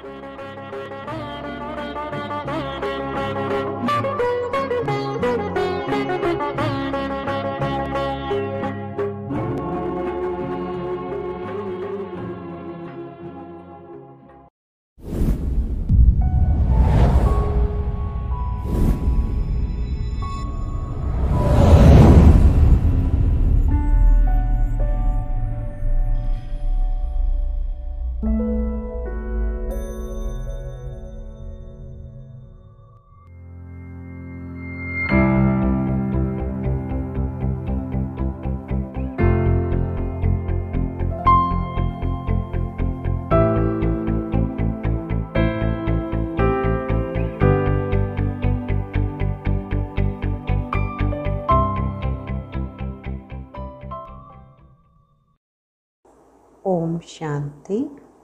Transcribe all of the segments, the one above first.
ஓம் சாந்தி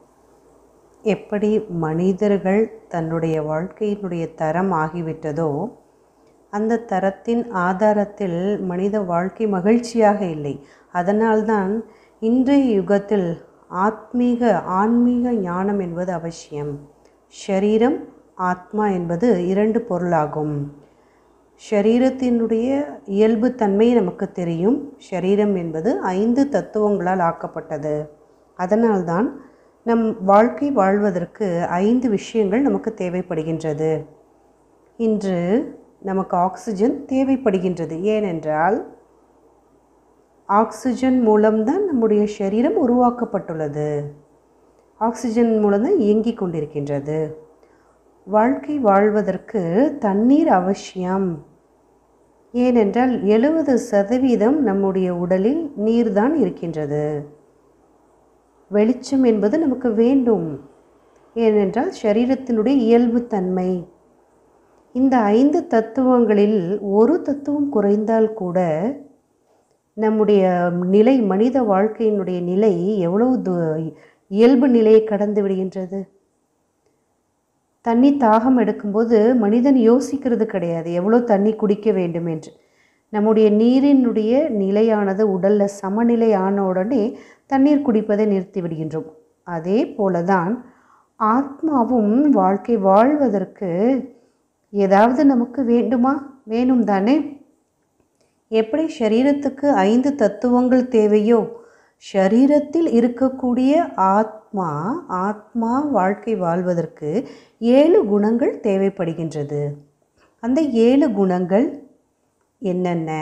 எப்படி மனிதர்கள் தன்னுடைய வாழ்க்கையினுடைய தரம் ஆகிவிட்டதோ அந்த தரத்தின் ஆதாரத்தில் மனித வாழ்க்கை மகிழ்ச்சியாக இல்லை அதனால்தான் இன்றைய யுகத்தில் ஆத்மீக ஆன்மீக ஞானம் என்பது அவசியம் ஷரீரம் ஆத்மா என்பது இரண்டு பொருளாகும் ஷரீரத்தினுடைய இயல்பு தன்மை நமக்கு தெரியும் ஷரீரம் என்பது ஐந்து தத்துவங்களால் ஆக்கப்பட்டது அதனால்தான் நம் வாழ்க்கை வாழ்வதற்கு ஐந்து விஷயங்கள் நமக்கு தேவைப்படுகின்றது இன்று நமக்கு ஆக்சிஜன் தேவைப்படுகின்றது ஏனென்றால் ஆக்சிஜன் மூலம்தான் நம்முடைய சரீரம் உருவாக்கப்பட்டுள்ளது ஆக்சிஜன் மூலம்தான் இயங்கிக் கொண்டிருக்கின்றது வாழ்க்கை வாழ்வதற்கு தண்ணீர் அவசியம் ஏனென்றால் எழுபது சதவீதம் நம்முடைய உடலில் நீர்தான் இருக்கின்றது வெளிச்சம் என்பது நமக்கு வேண்டும் ஏனென்றால் சரீரத்தினுடைய இயல்புத்தன்மை இந்த ஐந்து தத்துவங்களில் ஒரு தத்துவம் குறைந்தால் கூட நம்முடைய நிலை மனித வாழ்க்கையினுடைய நிலை எவ்வளவு து இயல்பு நிலையை கடந்து விடுகின்றது தண்ணி தாகம் எடுக்கும்போது மனிதன் யோசிக்கிறது கிடையாது எவ்வளோ தண்ணி குடிக்க வேண்டும் என்று நம்முடைய நீரினுடைய நிலையானது உடலில் சமநிலை ஆன உடனே தண்ணீர் குடிப்பதை நிறுத்தி விடுகின்றோம் அதே போலதான் ஆத்மாவும் வாழ்க்கை வாழ்வதற்கு ஏதாவது நமக்கு வேண்டுமா வேணும் தானே எப்படி சரீரத்துக்கு ஐந்து தத்துவங்கள் தேவையோ ஷரீரத்தில் இருக்கக்கூடிய ஆத்மா ஆத்மா வாழ்க்கை வாழ்வதற்கு ஏழு குணங்கள் தேவைப்படுகின்றது அந்த ஏழு குணங்கள் என்னென்ன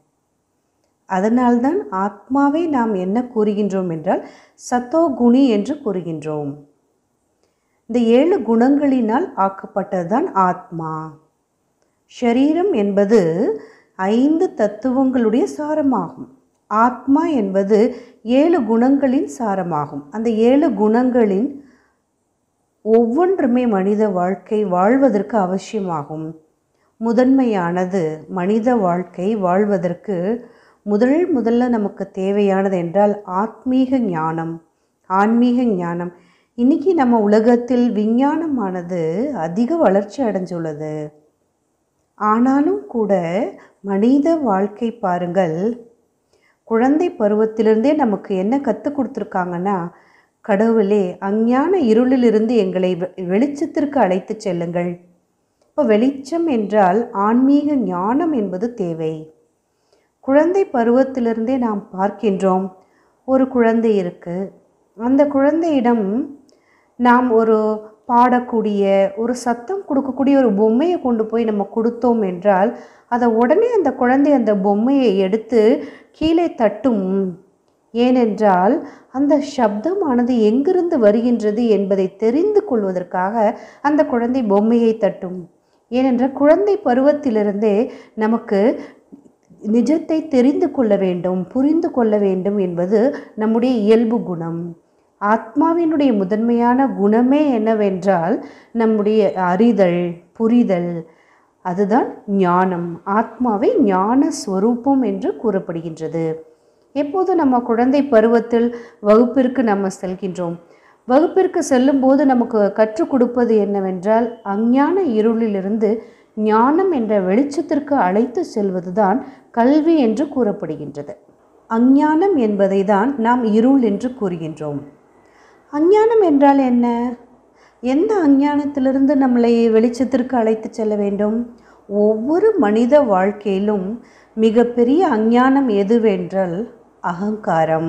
அதனால்தான் ஆத்மாவை நாம் என்ன கூறுகின்றோம் என்றால் சத்தோகுணி என்று கூறுகின்றோம் இந்த ஏழு குணங்களினால் ஆக்கப்பட்டதுதான் ஆத்மா ஷரீரம் என்பது ஐந்து தத்துவங்களுடைய சாரமாகும் ஆத்மா என்பது ஏழு குணங்களின் சாரமாகும் அந்த ஏழு குணங்களின் ஒவ்வொன்றுமே மனித வாழ்க்கை வாழ்வதற்கு அவசியமாகும் முதன்மையானது மனித வாழ்க்கை வாழ்வதற்கு முதல் முதல்ல நமக்கு தேவையானது என்றால் ஆத்மீக ஞானம் ஆன்மீக ஞானம் இன்னைக்கு நம்ம உலகத்தில் விஞ்ஞானமானது அதிக வளர்ச்சி அடைஞ்சுள்ளது ஆனாலும் கூட மனித வாழ்க்கை பாருங்கள் குழந்தை பருவத்திலிருந்தே நமக்கு என்ன கற்றுக் கொடுத்துருக்காங்கன்னா கடவுளே அஞ்ஞான இருளிலிருந்து எங்களை வெ- வெளிச்சத்திற்கு அழைத்து செல்லுங்கள் இப்போ வெளிச்சம் என்றால் ஆன்மீக ஞானம் என்பது தேவை குழந்தை பருவத்திலிருந்தே நாம் பார்க்கின்றோம் ஒரு குழந்தை இருக்கு அந்த குழந்தையிடம் நாம் ஒரு பாடக்கூடிய ஒரு சத்தம் கொடுக்கக்கூடிய ஒரு பொம்மையை கொண்டு போய் நம்ம கொடுத்தோம் என்றால் அதை உடனே அந்த குழந்தை அந்த பொம்மையை எடுத்து கீழே தட்டும் ஏனென்றால் அந்த சப்தமானது எங்கிருந்து வருகின்றது என்பதை தெரிந்து கொள்வதற்காக அந்த குழந்தை பொம்மையை தட்டும் ஏனென்றால் குழந்தை பருவத்திலிருந்தே நமக்கு நிஜத்தை தெரிந்து கொள்ள வேண்டும் புரிந்து கொள்ள வேண்டும் என்பது நம்முடைய இயல்பு குணம் ஆத்மாவினுடைய முதன்மையான குணமே என்னவென்றால் நம்முடைய அறிதல் புரிதல் அதுதான் ஞானம் ஆத்மாவை ஞான ஸ்வரூபம் என்று கூறப்படுகின்றது எப்போது நம்ம குழந்தை பருவத்தில் வகுப்பிற்கு நம்ம செல்கின்றோம் வகுப்பிற்கு செல்லும்போது நமக்கு கற்றுக் கொடுப்பது என்னவென்றால் அஞ்ஞான இருளிலிருந்து ஞானம் என்ற வெளிச்சத்திற்கு அழைத்து செல்வதுதான் கல்வி என்று கூறப்படுகின்றது அஞ்ஞானம் என்பதை தான் நாம் இருள் என்று கூறுகின்றோம் அஞ்ஞானம் என்றால் என்ன எந்த அஞ்ஞானத்திலிருந்து நம்மளை வெளிச்சத்திற்கு அழைத்து செல்ல வேண்டும் ஒவ்வொரு மனித வாழ்க்கையிலும் மிகப்பெரிய அஞ்ஞானம் எதுவென்றால் அகங்காரம்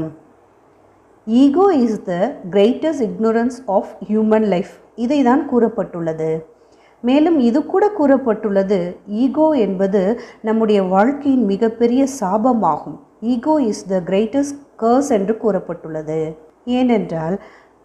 ego is the greatest ignorance of human life இதை தான் கூறப்பட்டுள்ளது மேலும் இது கூட கூறப்பட்டுள்ளது ஈகோ என்பது நம்முடைய வாழ்க்கையின் மிகப்பெரிய சாபமாகும் ego is the greatest curse என்று கூறப்பட்டுள்ளது ஏனென்றால்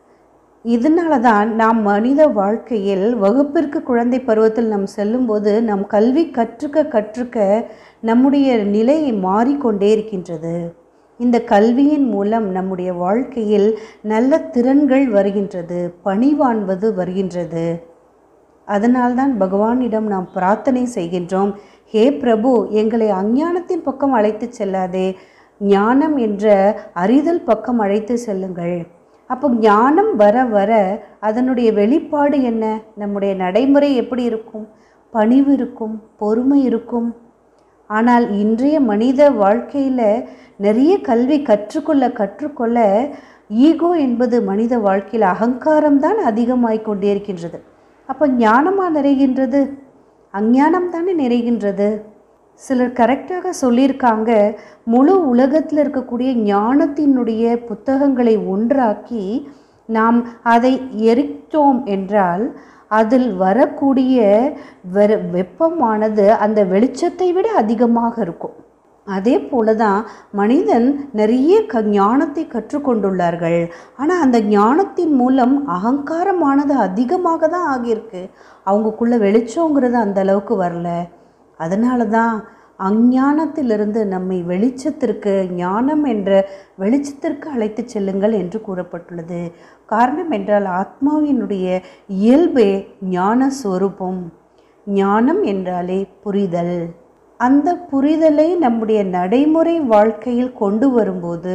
இதனால தான் நாம் மனித வாழ்க்கையில் வகுப்பிற்கு குழந்தை பருவத்தில் நாம் செல்லும்போது நம் கல்வி கற்றுக்க கற்றுக்க நம்முடைய நிலை மாறிக்கொண்டே இருக்கின்றது இந்த கல்வியின் மூலம் நம்முடைய வாழ்க்கையில் நல்ல திறன்கள் வருகின்றது பணிவான்வது வருகின்றது அதனால்தான் பகவானிடம் நாம் பிரார்த்தனை செய்கின்றோம் ஹே பிரபு எங்களை அஞ்ஞானத்தின் பக்கம் அழைத்து செல்லாதே ஞானம் என்ற அறிதல் பக்கம் அழைத்து செல்லுங்கள் அப்போ ஞானம் வர வர அதனுடைய வெளிப்பாடு என்ன நம்முடைய நடைமுறை எப்படி இருக்கும் பணிவு இருக்கும் பொறுமை இருக்கும் ஆனால் இன்றைய மனித வாழ்க்கையில் நிறைய கல்வி கற்றுக்கொள்ள கற்றுக்கொள்ள ஈகோ என்பது மனித வாழ்க்கையில் அகங்காரம்தான் அதிகமாகிக் கொண்டே இருக்கின்றது அப்போ ஞானமாக நிறைகின்றது அஞ்ஞானம் தானே நிறைகின்றது சிலர் கரெக்டாக சொல்லியிருக்காங்க முழு உலகத்தில் இருக்கக்கூடிய ஞானத்தினுடைய புத்தகங்களை ஒன்றாக்கி நாம் அதை எரித்தோம் என்றால் அதில் வரக்கூடிய வெ வெப்பமானது அந்த வெளிச்சத்தை விட அதிகமாக இருக்கும் அதே போல தான் மனிதன் நிறைய க ஞானத்தை கற்றுக்கொண்டுள்ளார்கள் ஆனால் அந்த ஞானத்தின் மூலம் அகங்காரமானது அதிகமாக தான் ஆகியிருக்கு அவங்கக்குள்ள வெளிச்சங்கிறது அந்த அளவுக்கு வரல அதனால தான் அஞ்ஞானத்திலிருந்து நம்மை வெளிச்சத்திற்கு ஞானம் என்ற வெளிச்சத்திற்கு அழைத்து செல்லுங்கள் என்று கூறப்பட்டுள்ளது காரணம் என்றால் ஆத்மாவினுடைய இயல்பே ஞான ஸ்வரூபம் ஞானம் என்றாலே புரிதல் அந்த புரிதலை நம்முடைய நடைமுறை வாழ்க்கையில் கொண்டு வரும்போது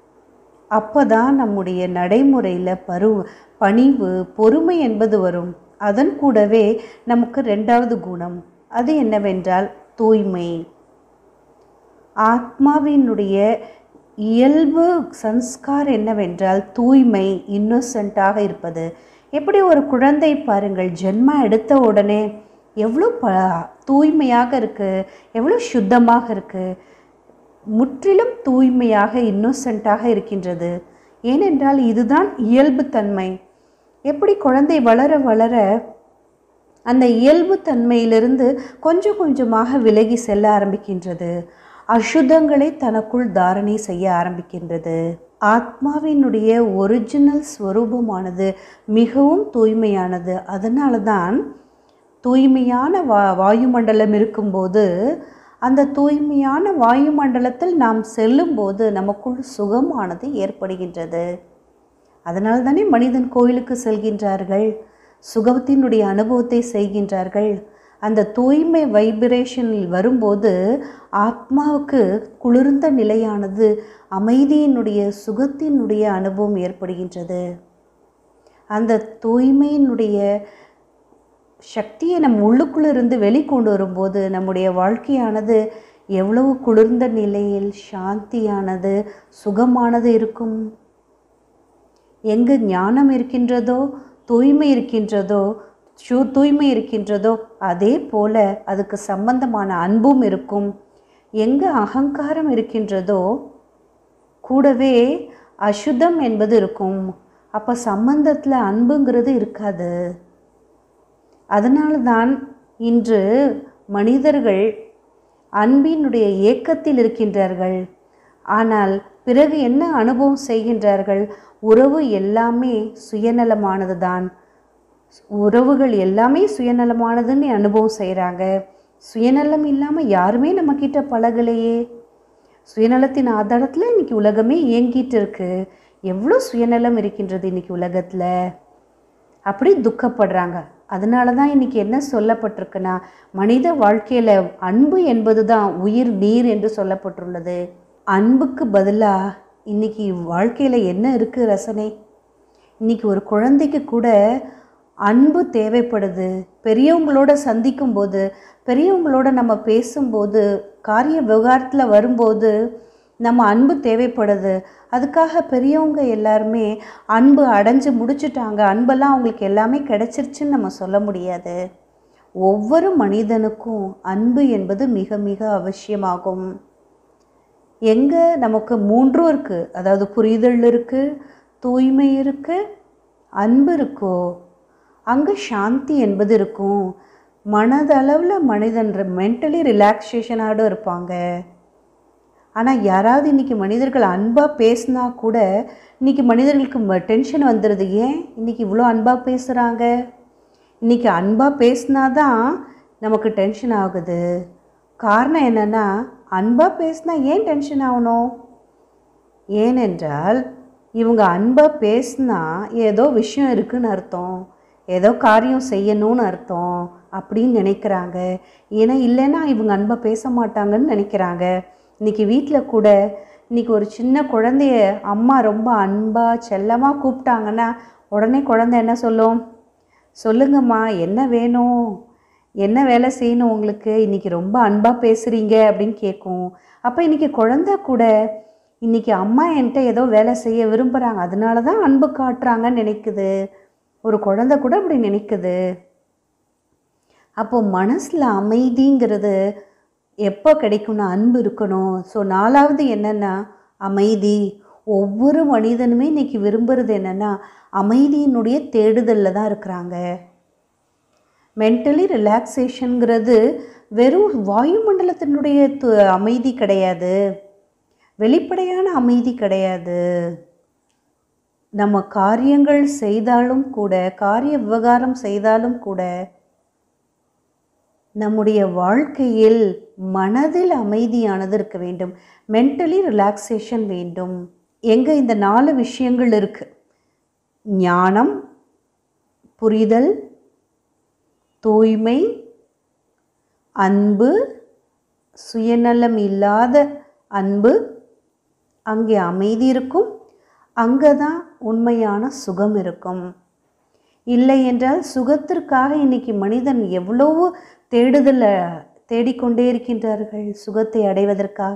அப்போ தான் நம்முடைய நடைமுறையில் பரு பணிவு பொறுமை என்பது வரும் அதன் கூடவே நமக்கு ரெண்டாவது குணம் அது என்னவென்றால் தூய்மை ஆத்மாவினுடைய இயல்பு சன்ஸ்கார் என்னவென்றால் தூய்மை இன்னோசென்ட்டாக இருப்பது எப்படி ஒரு குழந்தை பாருங்கள் ஜென்மா எடுத்த உடனே எவ்வளோ ப தூய்மையாக இருக்குது எவ்வளோ சுத்தமாக இருக்குது முற்றிலும் தூய்மையாக இன்னோசென்ட்டாக இருக்கின்றது ஏனென்றால் இதுதான் இயல்புத்தன்மை எப்படி குழந்தை வளர வளர அந்த இயல்பு தன்மையிலிருந்து கொஞ்சம் கொஞ்சமாக விலகி செல்ல ஆரம்பிக்கின்றது அசுத்தங்களை தனக்குள் தாரணை செய்ய ஆரம்பிக்கின்றது ஆத்மாவினுடைய ஒரிஜினல் ஸ்வரூபமானது மிகவும் தூய்மையானது அதனால தான் தூய்மையான வா வாயுமண்டலம் இருக்கும்போது அந்த தூய்மையான வாயுமண்டலத்தில் நாம் செல்லும்போது நமக்குள் சுகமானது ஏற்படுகின்றது அதனால தானே மனிதன் கோயிலுக்கு செல்கின்றார்கள் சுகத்தினுடைய அனுபவத்தை செய்கின்றார்கள் அந்த தூய்மை வைப்ரேஷனில் வரும்போது ஆத்மாவுக்கு குளிர்ந்த நிலையானது அமைதியினுடைய சுகத்தினுடைய அனுபவம் ஏற்படுகின்றது அந்த தூய்மையினுடைய சக்தியை நம் உள்ளுக்குள்ள இருந்து வெளிக்கொண்டு வரும்போது நம்முடைய வாழ்க்கையானது எவ்வளவு குளிர்ந்த நிலையில் சாந்தியானது சுகமானது இருக்கும் எங்கு ஞானம் இருக்கின்றதோ தூய்மை இருக்கின்றதோ சு தூய்மை இருக்கின்றதோ அதே போல அதுக்கு சம்பந்தமான அன்பும் இருக்கும் எங்கு அகங்காரம் இருக்கின்றதோ கூடவே அசுத்தம் என்பது இருக்கும் அப்போ சம்பந்தத்தில் அன்புங்கிறது இருக்காது அதனால தான் இன்று மனிதர்கள் அன்பினுடைய ஏக்கத்தில் இருக்கின்றார்கள் ஆனால் பிறகு என்ன அனுபவம் செய்கின்றார்கள் உறவு எல்லாமே சுயநலமானது தான் உறவுகள் எல்லாமே சுயநலமானதுன்னு அனுபவம் செய்கிறாங்க சுயநலம் இல்லாமல் யாருமே நம்மக்கிட்ட பழகலையே சுயநலத்தின் ஆதாரத்தில் இன்னைக்கு உலகமே இயங்கிட்டு இருக்கு எவ்வளோ சுயநலம் இருக்கின்றது இன்னைக்கு உலகத்தில் அப்படி துக்கப்படுறாங்க அதனால தான் இன்னைக்கு என்ன சொல்லப்பட்டிருக்குன்னா மனித வாழ்க்கையில் அன்பு என்பது தான் உயிர் நீர் என்று சொல்லப்பட்டுள்ளது அன்புக்கு பதிலாக இன்னைக்கு வாழ்க்கையில் என்ன இருக்குது ரசனை இன்னைக்கு ஒரு குழந்தைக்கு கூட அன்பு தேவைப்படுது பெரியவங்களோட சந்திக்கும் போது பெரியவங்களோட நம்ம பேசும்போது காரிய விவகாரத்தில் வரும்போது நம்ம அன்பு தேவைப்படுது அதுக்காக பெரியவங்க எல்லாருமே அன்பு அடைஞ்சு முடிச்சுட்டாங்க அன்பெல்லாம் அவங்களுக்கு எல்லாமே கிடைச்சிருச்சுன்னு நம்ம சொல்ல முடியாது ஒவ்வொரு மனிதனுக்கும் அன்பு என்பது மிக மிக அவசியமாகும் எங்கே நமக்கு மூன்றும் இருக்குது அதாவது புரிதல் இருக்குது தூய்மை இருக்குது அன்பு இருக்கோ அங்கே சாந்தி என்பது இருக்கும் மனதளவில் மனிதன் மென்டலி ரிலாக்ஸேஷனோடு இருப்பாங்க ஆனால் யாராவது இன்றைக்கி மனிதர்கள் அன்பாக பேசினா கூட இன்றைக்கி மனிதர்களுக்கு டென்ஷன் வந்துடுது ஏன் இன்றைக்கி இவ்வளோ அன்பாக பேசுகிறாங்க இன்றைக்கி அன்பாக பேசினா தான் நமக்கு டென்ஷன் ஆகுது காரணம் என்னென்னா அன்பாக பேசினா ஏன் டென்ஷன் ஆகணும் ஏனென்றால் இவங்க அன்பாக பேசினா ஏதோ விஷயம் இருக்குன்னு அர்த்தம் ஏதோ காரியம் செய்யணும்னு அர்த்தம் அப்படின்னு நினைக்கிறாங்க ஏன்னா இல்லைன்னா இவங்க அன்பாக பேச மாட்டாங்கன்னு நினைக்கிறாங்க இன்றைக்கி வீட்டில் கூட இன்றைக்கி ஒரு சின்ன குழந்தைய அம்மா ரொம்ப அன்பாக செல்லமாக கூப்பிட்டாங்கன்னா உடனே குழந்தை என்ன சொல்லும் சொல்லுங்கம்மா என்ன வேணும் என்ன வேலை செய்யணும் உங்களுக்கு இன்றைக்கி ரொம்ப அன்பாக பேசுகிறீங்க அப்படின்னு கேட்கும் அப்போ இன்றைக்கி குழந்த கூட இன்றைக்கி அம்மா என்கிட்ட ஏதோ வேலை செய்ய விரும்புகிறாங்க அதனால தான் அன்பு காட்டுறாங்கன்னு நினைக்குது ஒரு குழந்தை கூட அப்படி நினைக்குது அப்போ மனசில் அமைதிங்கிறது எப்போ கிடைக்கும்னா அன்பு இருக்கணும் ஸோ நாலாவது என்னென்னா அமைதி ஒவ்வொரு மனிதனுமே இன்றைக்கி விரும்புகிறது என்னென்னா அமைதியினுடைய தேடுதலில் தான் இருக்கிறாங்க மென்டலி ரிலாக்ஸேஷனுங்கிறது வெறும் வாயுமண்டலத்தினுடைய து- அமைதி கிடையாது வெளிப்படையான அமைதி கிடையாது நம்ம காரியங்கள் செய்தாலும் கூட காரிய விவகாரம் செய்தாலும் கூட நம்முடைய வாழ்க்கையில் மனதில் அமைதியானது இருக்க வேண்டும் மென்டலி ரிலாக்ஸேஷன் வேண்டும் எங்கே இந்த நாலு விஷயங்கள் இருக்கு ஞானம் புரிதல் தூய்மை அன்பு சுயநலம் இல்லாத அன்பு அங்கே அமைதி இருக்கும் அங்கே தான் உண்மையான சுகம் இருக்கும் இல்லை என்றால் சுகத்திற்காக இன்னைக்கு மனிதன் எவ்வளவோ தேடுதலை தேடிக்கொண்டே இருக்கின்றார்கள் சுகத்தை அடைவதற்காக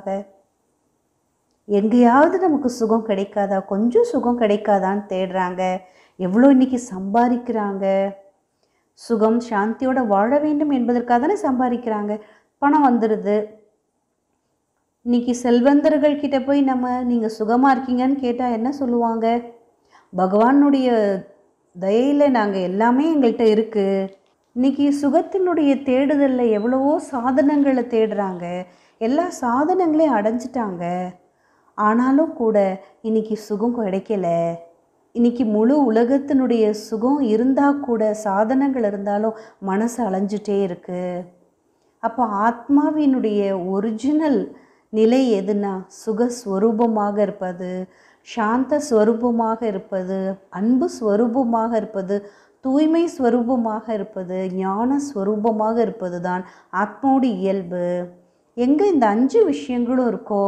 எங்கேயாவது நமக்கு சுகம் கிடைக்காதா கொஞ்சம் சுகம் கிடைக்காதான்னு தேடுறாங்க எவ்வளோ இன்னைக்கு சம்பாதிக்கிறாங்க சுகம் சாந்தியோட வாழ வேண்டும் என்பதற்காக தானே சம்பாதிக்கிறாங்க பணம் வந்துடுது இன்னைக்கு செல்வந்தர்கள் கிட்ட போய் நம்ம நீங்கள் சுகமாக இருக்கீங்கன்னு கேட்டால் என்ன சொல்லுவாங்க பகவானுடைய தயையில் நாங்கள் எல்லாமே எங்கள்கிட்ட இருக்குது இன்னைக்கு சுகத்தினுடைய தேடுதலில் எவ்வளவோ சாதனங்களை தேடுறாங்க எல்லா சாதனங்களையும் அடைஞ்சிட்டாங்க ஆனாலும் கூட இன்னைக்கு சுகம் கிடைக்கல இன்னைக்கு முழு உலகத்தினுடைய சுகம் இருந்தால் கூட சாதனங்கள் இருந்தாலும் மனசு அலைஞ்சிட்டே இருக்கு அப்போ ஆத்மாவினுடைய ஒரிஜினல் நிலை எதுனா சுகஸ்வரூபமாக இருப்பது சாந்த ஸ்வரூபமாக இருப்பது அன்பு ஸ்வரூபமாக இருப்பது தூய்மை ஸ்வரூபமாக இருப்பது ஞான ஸ்வரூபமாக இருப்பது தான் ஆத்மாவோட இயல்பு எங்கே இந்த அஞ்சு விஷயங்களும் இருக்கோ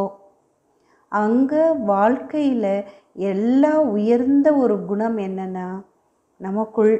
அங்கே வாழ்க்கையில் எல்லா உயர்ந்த ஒரு குணம் என்னென்னா நமக்குள்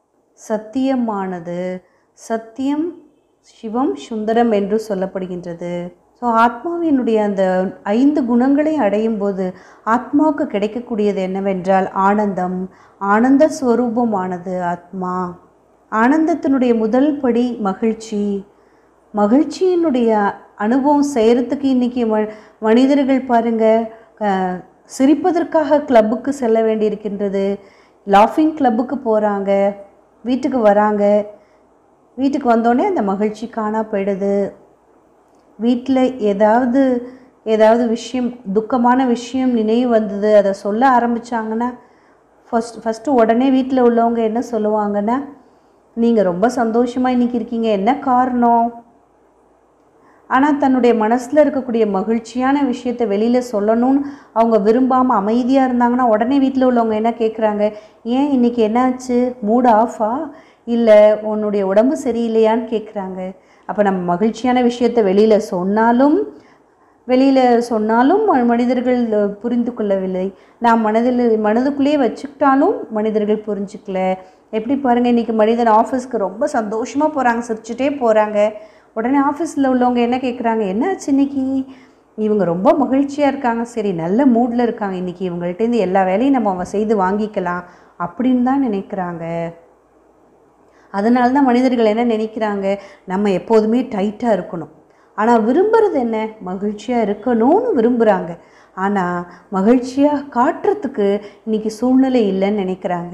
சத்தியமானது சத்தியம் சிவம் சுந்தரம் என்று சொல்லப்படுகின்றது ஸோ ஆத்மாவினுடைய அந்த ஐந்து குணங்களை அடையும் போது ஆத்மாவுக்கு கிடைக்கக்கூடியது என்னவென்றால் ஆனந்தம் ஆனந்த ஸ்வரூபமானது ஆத்மா ஆனந்தத்தினுடைய முதல் படி மகிழ்ச்சி மகிழ்ச்சியினுடைய அனுபவம் செய்கிறதுக்கு இன்றைக்கி ம மனிதர்கள் பாருங்கள் சிரிப்பதற்காக கிளப்புக்கு செல்ல வேண்டியிருக்கின்றது லாஃபிங் கிளப்புக்கு போகிறாங்க வீட்டுக்கு வராங்க வீட்டுக்கு வந்தோடனே அந்த மகிழ்ச்சி காணா போயிடுது வீட்டில் ஏதாவது ஏதாவது விஷயம் துக்கமான விஷயம் நினைவு வந்தது அதை சொல்ல ஆரம்பித்தாங்கன்னா ஃபஸ்ட் ஃபஸ்ட்டு உடனே வீட்டில் உள்ளவங்க என்ன சொல்லுவாங்கன்னா நீங்கள் ரொம்ப சந்தோஷமாக இன்றைக்கி இருக்கீங்க என்ன காரணம் ஆனால் தன்னுடைய மனசில் இருக்கக்கூடிய மகிழ்ச்சியான விஷயத்தை வெளியில் சொல்லணும்னு அவங்க விரும்பாமல் அமைதியாக இருந்தாங்கன்னா உடனே வீட்டில் உள்ளவங்க என்ன கேட்குறாங்க ஏன் இன்றைக்கி என்னாச்சு மூட் ஆஃபா இல்லை உன்னுடைய உடம்பு சரியில்லையான்னு கேட்குறாங்க அப்போ நம்ம மகிழ்ச்சியான விஷயத்தை வெளியில் சொன்னாலும் வெளியில் சொன்னாலும் ம- மனிதர்கள் புரிந்து கொள்ளவில்லை நாம் மனதில் மனதுக்குள்ளேயே வச்சுக்கிட்டாலும் மனிதர்கள் புரிஞ்சுக்கல எப்படி பாருங்கள் இன்றைக்கி மனிதன் ஆஃபீஸ்க்கு ரொம்ப சந்தோஷமாக போகிறாங்க சிரிச்சுட்டே போகிறாங்க உடனே ஆஃபீஸில் உள்ளவங்க என்ன கேட்குறாங்க என்னாச்சு இன்னைக்கு இவங்க ரொம்ப மகிழ்ச்சியாக இருக்காங்க சரி நல்ல மூடில் இருக்காங்க இன்றைக்கி இவங்கள்ட்டேருந்து எல்லா வேலையும் நம்ம அவ செய்து வாங்கிக்கலாம் அப்படின்னு தான் நினைக்கிறாங்க அதனால தான் மனிதர்கள் என்ன நினைக்கிறாங்க நம்ம எப்போதுமே டைட்டாக இருக்கணும் ஆனால் விரும்புறது என்ன மகிழ்ச்சியாக இருக்கணும்னு விரும்புகிறாங்க ஆனால் மகிழ்ச்சியாக காட்டுறதுக்கு இன்றைக்கி சூழ்நிலை இல்லைன்னு நினைக்கிறாங்க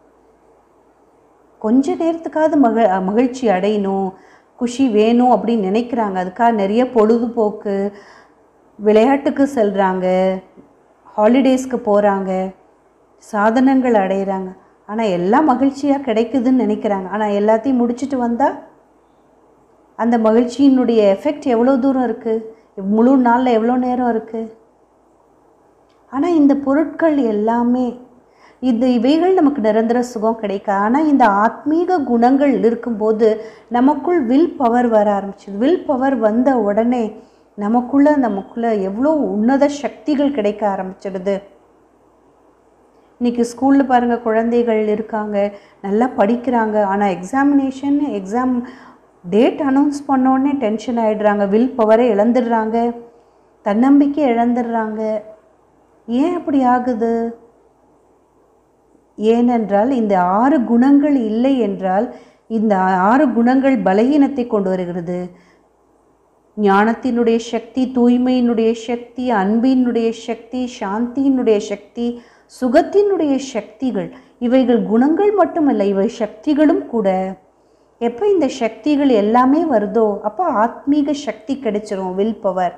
கொஞ்ச நேரத்துக்காவது மக மகிழ்ச்சி அடையணும் குஷி வேணும் அப்படின்னு நினைக்கிறாங்க அதுக்காக நிறைய பொழுதுபோக்கு விளையாட்டுக்கு செல்கிறாங்க ஹாலிடேஸ்க்கு போகிறாங்க சாதனங்கள் அடையிறாங்க ஆனால் எல்லாம் மகிழ்ச்சியாக கிடைக்குதுன்னு நினைக்கிறாங்க ஆனால் எல்லாத்தையும் முடிச்சுட்டு வந்தால் அந்த மகிழ்ச்சியினுடைய எஃபெக்ட் எவ்வளோ தூரம் இருக்குது முழு நாளில் எவ்வளோ நேரம் இருக்குது ஆனால் இந்த பொருட்கள் எல்லாமே இது இவைகள் நமக்கு நிரந்தர சுகம் கிடைக்காது ஆனால் இந்த ஆத்மீக குணங்கள் இருக்கும்போது நமக்குள் வில் பவர் வர ஆரம்பிச்சுது வில் பவர் வந்த உடனே நமக்குள்ள நமக்குள்ள எவ்வளோ உன்னத சக்திகள் கிடைக்க ஆரம்பிச்சிடுது இன்றைக்கி ஸ்கூலில் பாருங்கள் குழந்தைகள் இருக்காங்க நல்லா படிக்கிறாங்க ஆனால் எக்ஸாமினேஷன் எக்ஸாம் டேட் அனௌன்ஸ் பண்ணோடனே டென்ஷன் ஆகிடுறாங்க வில் பவரை இழந்துடுறாங்க தன்னம்பிக்கை இழந்துடுறாங்க ஏன் அப்படி ஆகுது ஏனென்றால் இந்த ஆறு குணங்கள் இல்லை என்றால் இந்த ஆறு குணங்கள் பலகீனத்தை கொண்டு வருகிறது ஞானத்தினுடைய சக்தி தூய்மையினுடைய சக்தி அன்பினுடைய சக்தி சாந்தியினுடைய சக்தி சுகத்தினுடைய சக்திகள் இவைகள் குணங்கள் மட்டுமல்ல இவை சக்திகளும் கூட எப்போ இந்த சக்திகள் எல்லாமே வருதோ அப்போ ஆத்மீக சக்தி கிடைச்சிரும் வில் பவர்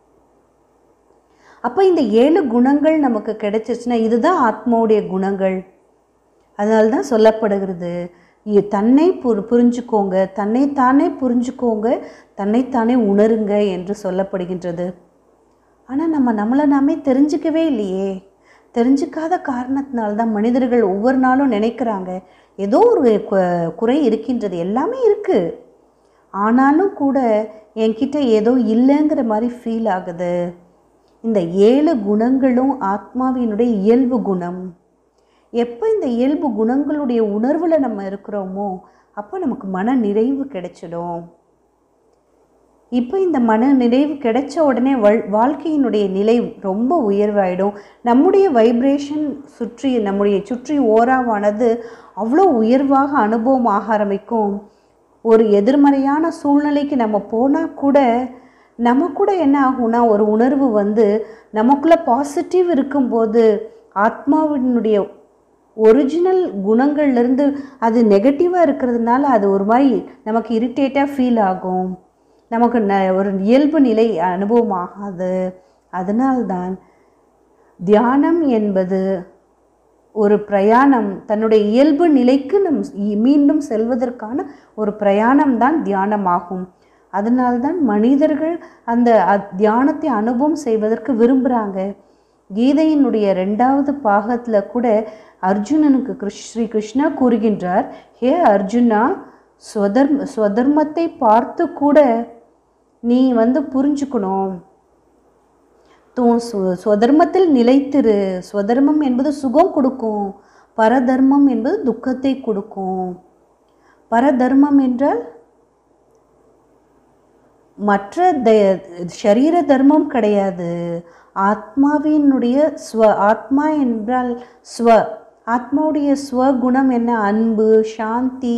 அப்போ இந்த ஏழு குணங்கள் நமக்கு கிடைச்சிருச்சுன்னா இதுதான் ஆத்மாவுடைய குணங்கள் அதனால தான் சொல்லப்படுகிறது இ- தன்னை புரி புரிஞ்சுக்கோங்க தன்னைத்தானே புரிஞ்சுக்கோங்க தன்னைத்தானே உணருங்க என்று சொல்லப்படுகின்றது ஆனால் நம்ம நம்மளை நாமே தெரிஞ்சுக்கவே இல்லையே தெரிஞ்சுக்காத காரணத்தினால தான் மனிதர்கள் ஒவ்வொரு நாளும் நினைக்கிறாங்க ஏதோ ஒரு கு- குறை இருக்கின்றது எல்லாமே இருக்குது ஆனாலும் கூட என்கிட்ட ஏதோ இல்லைங்கிற மாதிரி ஃபீல் ஆகுது இந்த ஏழு குணங்களும் ஆத்மாவினுடைய இயல்பு குணம் எப்போ இந்த இயல்பு குணங்களுடைய உணர்வில் நம்ம இருக்கிறோமோ அப்போ நமக்கு மன நிறைவு கிடைச்சிடும் இப்போ இந்த மன நிறைவு கிடைச்ச உடனே வாழ் வாழ்க்கையினுடைய நிலை ரொம்ப உயர்வாயிடும் நம்முடைய வைப்ரேஷன் சுற்றி நம்முடைய சுற்றி ஓராவானது அவ்வளோ உயர்வாக அனுபவம் ஆக ஆரம்பிக்கும் ஒரு எதிர்மறையான சூழ்நிலைக்கு நம்ம போனால் கூட நம்ம கூட என்ன ஆகும்னா ஒரு உணர்வு வந்து நமக்குள்ளே பாசிட்டிவ் இருக்கும்போது ஆத்மாவினுடைய ஒரிஜினல் குணங்கள்லேருந்து அது நெகட்டிவாக இருக்கிறதுனால அது ஒரு மாதிரி நமக்கு இரிட்டேட்டாக ஃபீல் ஆகும் நமக்கு ந ஒரு இயல்பு நிலை அனுபவம் ஆகாது அதனால்தான் தியானம் என்பது ஒரு பிரயாணம் தன்னுடைய இயல்பு நிலைக்கு நம் இ- மீண்டும் செல்வதற்கான ஒரு பிரயாணம் தான் தியானமாகும் அதனால்தான் மனிதர்கள் அந்த அ- தியானத்தை அனுபவம் செய்வதற்கு விரும்புகிறாங்க கீதையினுடைய ரெண்டாவது பாகத்தில் கூட அர்ஜுனனுக்கு கிருஷ் ஸ்ரீ கிருஷ்ணா கூறுகின்றார் ஹே அர்ஜுனா ஸ்வதர்ம ஸ்வதர்மத்தை பார்த்து கூட நீ வந்து புரிஞ்சுக்கணும் தூ சு- ஸ்வதர்மத்தில் நிலைத்திரு ஸ்வதர்மம் என்பது சுகம் கொடுக்கும் பரதர்மம் என்பது துக்கத்தை கொடுக்கும் பரதர்மம் என்றால் மற்ற த ஷரீர தர்மம் கிடையாது ஆத்மாவினுடைய ஸ்வ ஆத்மா என்றால் ஸ்வ ஆத்மாவுடைய ஸ்வ குணம் என்ன அன்பு சாந்தி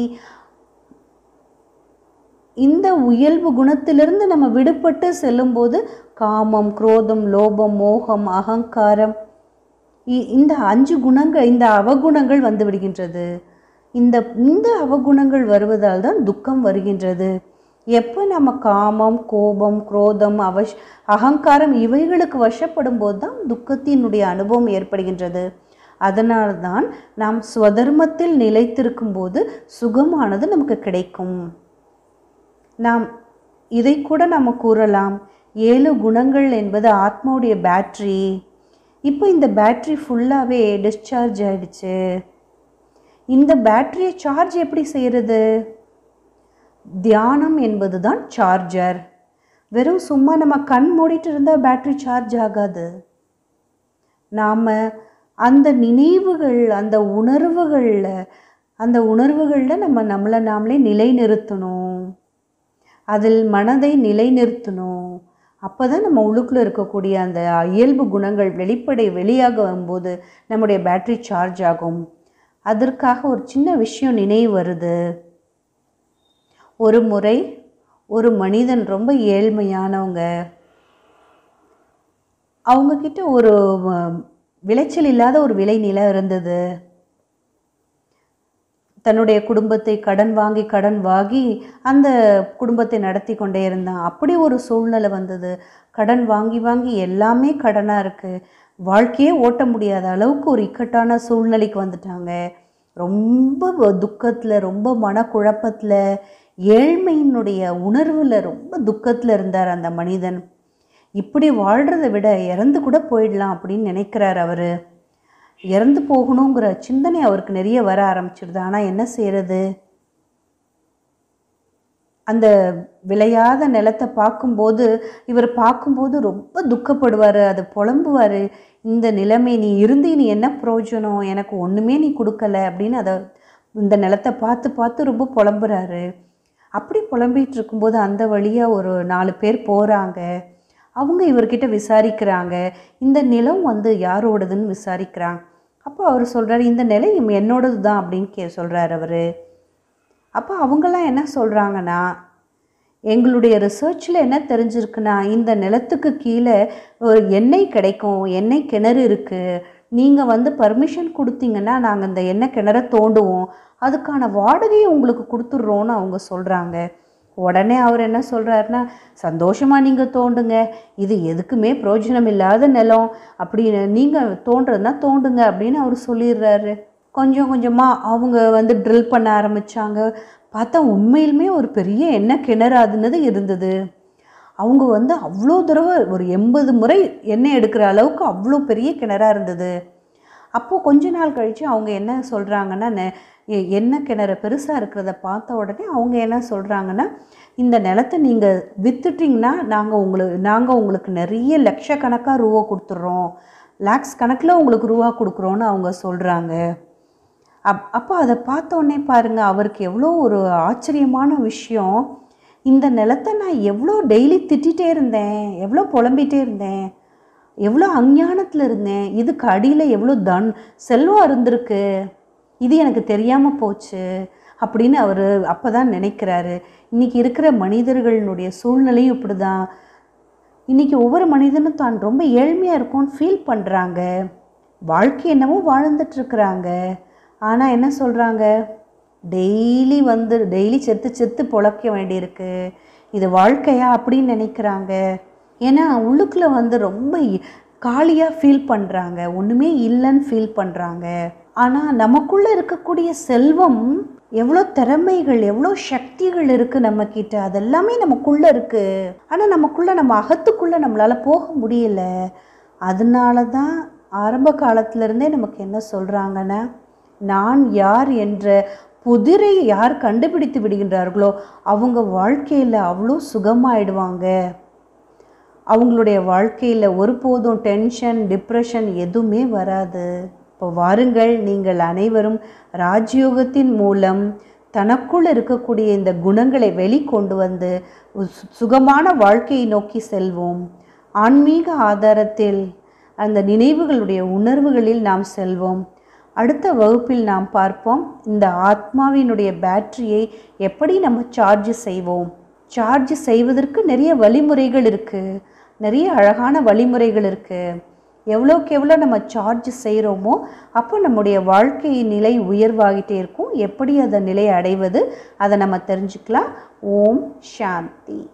இந்த இயல்பு குணத்திலிருந்து நம்ம விடுபட்டு செல்லும்போது காமம் குரோதம் லோபம் மோகம் அகங்காரம் இ- இந்த அஞ்சு குணங்கள் இந்த அவகுணங்கள் வந்து விடுகின்றது இந்த இந்த அவகுணங்கள் வருவதால் தான் துக்கம் வருகின்றது எப்போ நம்ம காமம் கோபம் குரோதம் அவஷ் அகங்காரம் இவைகளுக்கு வசப்படும் போது தான் துக்கத்தினுடைய அனுபவம் ஏற்படுகின்றது அதனால்தான் நாம் ஸ்வதர்மத்தில் நிலைத்திருக்கும் போது சுகமானது நமக்கு கிடைக்கும் நாம் இதை கூட நம்ம கூறலாம் ஏழு குணங்கள் என்பது ஆத்மாவுடைய பேட்ரி இப்போ இந்த பேட்ரி ஃபுல்லாகவே டிஸ்சார்ஜ் ஆயிடுச்சு இந்த பேட்டரியை சார்ஜ் எப்படி செய்கிறது தியானம் என்பது தான் சார்ஜர் வெறும் சும்மா நம்ம கண் மூடிட்டு இருந்தால் பேட்டரி சார்ஜ் ஆகாது நாம் அந்த நினைவுகள் அந்த உணர்வுகளில் அந்த உணர்வுகளில் நம்ம நம்மளை நாமளே நிலைநிறுத்தணும் அதில் மனதை நிலைநிறுத்தணும் அப்போ தான் நம்ம உள்ளுக்குள்ளே இருக்கக்கூடிய அந்த இயல்பு குணங்கள் வெளிப்படை வெளியாக வரும்போது நம்முடைய பேட்டரி சார்ஜ் ஆகும் அதற்காக ஒரு சின்ன விஷயம் நினைவு வருது ஒரு முறை ஒரு மனிதன் ரொம்ப ஏழ்மையானவங்க அவங்கக்கிட்ட ஒரு அஹ், விளைச்சல் இல்லாத ஒரு விளை நிலம் இருந்தது தன்னுடைய குடும்பத்தை கடன் வாங்கி கடன் வாங்கி அந்த குடும்பத்தை நடத்தி கொண்டே இருந்தான் அப்படி ஒரு சூழ்நிலை வந்தது கடன் வாங்கி வாங்கி எல்லாமே கடனாக இருக்குது வாழ்க்கையே ஓட்ட முடியாத அளவுக்கு ஒரு இக்கட்டான சூழ்நிலைக்கு வந்துட்டாங்க ரொம்ப துக்கத்தில் ரொம்ப மனக்குழப்பத்தில் ஏழ்மையினுடைய உணர்வில் ரொம்ப துக்கத்தில் இருந்தார் அந்த மனிதன் இப்படி வாழ்கிறத விட இறந்து கூட போயிடலாம் அப்படின்னு நினைக்கிறார் அவர் இறந்து போகணுங்கிற சிந்தனை அவருக்கு நிறைய வர ஆரம்பிச்சிடுது ஆனால் என்ன செய்யறது அந்த விளையாத நிலத்தை பார்க்கும்போது இவர் பார்க்கும்போது ரொம்ப துக்கப்படுவார் அதை புலம்புவார் இந்த நிலைமை நீ இருந்து நீ என்ன பிரயோஜனம் எனக்கு ஒன்றுமே நீ கொடுக்கல அப்படின்னு அதை இந்த நிலத்தை பார்த்து பார்த்து ரொம்ப புலம்புறாரு அப்படி புலம்பிகிட்டு இருக்கும்போது அந்த வழியாக ஒரு நாலு பேர் போகிறாங்க அவங்க இவர்கிட்ட விசாரிக்கிறாங்க இந்த நிலம் வந்து யாரோடதுன்னு விசாரிக்கிறாங்க அப்போ அவர் சொல்கிறாரு இந்த நிலம் என்னோடது தான் அப்படின்னு கே சொல்கிறார் அவர் அப்போ அவங்கெல்லாம் என்ன சொல்கிறாங்கன்னா எங்களுடைய ரிசர்ச்சில் என்ன தெரிஞ்சிருக்குன்னா இந்த நிலத்துக்கு கீழே ஒரு எண்ணெய் கிடைக்கும் எண்ணெய் கிணறு இருக்குது நீங்கள் வந்து பர்மிஷன் கொடுத்தீங்கன்னா நாங்கள் இந்த எண்ணெய் கிணற தோண்டுவோம் அதுக்கான வாடகையை உங்களுக்கு கொடுத்துட்றோன்னு அவங்க சொல்கிறாங்க உடனே அவர் என்ன சொல்கிறாருன்னா சந்தோஷமாக நீங்கள் தோண்டுங்க இது எதுக்குமே பிரயோஜனம் இல்லாத நிலம் அப்படின்னு நீங்கள் தோண்டுறதுனா தோண்டுங்க அப்படின்னு அவர் சொல்லிடுறாரு கொஞ்சம் கொஞ்சமாக அவங்க வந்து ட்ரில் பண்ண ஆரம்பித்தாங்க பார்த்தா உண்மையிலுமே ஒரு பெரிய எண்ணெய் கிணறாதுன்னது இருந்தது அவங்க வந்து அவ்வளோ தடவை ஒரு எண்பது முறை எண்ணெய் எடுக்கிற அளவுக்கு அவ்வளோ பெரிய கிணறா இருந்தது அப்போது கொஞ்ச நாள் கழித்து அவங்க என்ன சொல்கிறாங்கன்னா நெ- எ- எண்ணெய் கிணறு பெருசாக இருக்கிறத பார்த்த உடனே அவங்க என்ன சொல்கிறாங்கன்னா இந்த நிலத்தை நீங்கள் வித்துட்டிங்கன்னா நாங்கள் உங்களுக்கு நாங்கள் உங்களுக்கு நிறைய லட்சக்கணக்காக ரூபா கொடுத்துட்றோம் லேக்ஸ் கணக்கில் உங்களுக்கு ரூபா கொடுக்குறோன்னு அவங்க சொல்கிறாங்க அப் அப்போ அதை பார்த்த உடனே பாருங்கள் அவருக்கு எவ்வளோ ஒரு ஆச்சரியமான விஷயம் இந்த நிலத்தை நான் எவ்வளோ டெய்லி திட்டிகிட்டே இருந்தேன் எவ்வளோ புலம்பிகிட்டே இருந்தேன் எவ்வளோ அஞ்ஞானத்தில் இருந்தேன் இதுக்கு அடியில் எவ்வளோ தன் செல்வம் இருந்திருக்கு இது எனக்கு தெரியாமல் போச்சு அப்படின்னு அவர் அப்போ தான் நினைக்கிறாரு இன்றைக்கி இருக்கிற மனிதர்களுடைய சூழ்நிலையும் இப்படி தான் இன்றைக்கி ஒவ்வொரு மனிதனும் தான் ரொம்ப ஏழ்மையாக இருக்கும்னு ஃபீல் பண்ணுறாங்க வாழ்க்கை என்னவோ வாழ்ந்துட்டுருக்குறாங்க ஆனால் என்ன சொல்கிறாங்க டெய்லி வந்து டெய்லி செத்து செத்து பொழைக்க வேண்டியிருக்கு இது வாழ்க்கையா அப்படின்னு நினைக்கிறாங்க ஏன்னா உள்ளுக்குள்ளே வந்து ரொம்ப காலியாக ஃபீல் பண்ணுறாங்க ஒன்றுமே இல்லைன்னு ஃபீல் பண்ணுறாங்க ஆனால் நமக்குள்ளே இருக்கக்கூடிய செல்வம் எவ்வளோ திறமைகள் எவ்வளோ சக்திகள் இருக்குது நம்மக்கிட்ட அதெல்லாமே நமக்குள்ளே இருக்குது ஆனால் நமக்குள்ளே நம்ம அகத்துக்குள்ளே நம்மளால் போக முடியல அதனால தான் ஆரம்ப காலத்திலேருந்தே நமக்கு என்ன சொல்கிறாங்கன்னா நான் யார் என்ற புதிரை யார் கண்டுபிடித்து விடுகின்றார்களோ அவங்க வாழ்க்கையில் அவ்வளோ சுகமாயிடுவாங்க அவங்களுடைய வாழ்க்கையில் ஒருபோதும் டென்ஷன் டிப்ரெஷன் எதுவுமே வராது இப்போ வாருங்கள் நீங்கள் அனைவரும் ராஜயோகத்தின் மூலம் தனக்குள் இருக்கக்கூடிய இந்த குணங்களை வெளிக்கொண்டு வந்து ஒரு சு- சுகமான வாழ்க்கையை நோக்கி செல்வோம் ஆன்மீக ஆதாரத்தில் அந்த நினைவுகளுடைய உணர்வுகளில் நாம் செல்வோம் அடுத்த வகுப்பில் நாம் பார்ப்போம் இந்த ஆத்மாவினுடைய பேட்டரியை எப்படி நம்ம சார்ஜ் செய்வோம் சார்ஜ் செய்வதற்கு நிறைய வழிமுறைகள் இருக்குது நிறைய அழகான வழிமுறைகள் இருக்குது எவ்வளோக்கு எவ்வளோ நம்ம சார்ஜ் செய்கிறோமோ அப்போ நம்முடைய வாழ்க்கை நிலை உயர்வாகிட்டே இருக்கும் எப்படி அந்த நிலையை அடைவது அதை நம்ம தெரிஞ்சுக்கலாம் ஓம் சாந்தி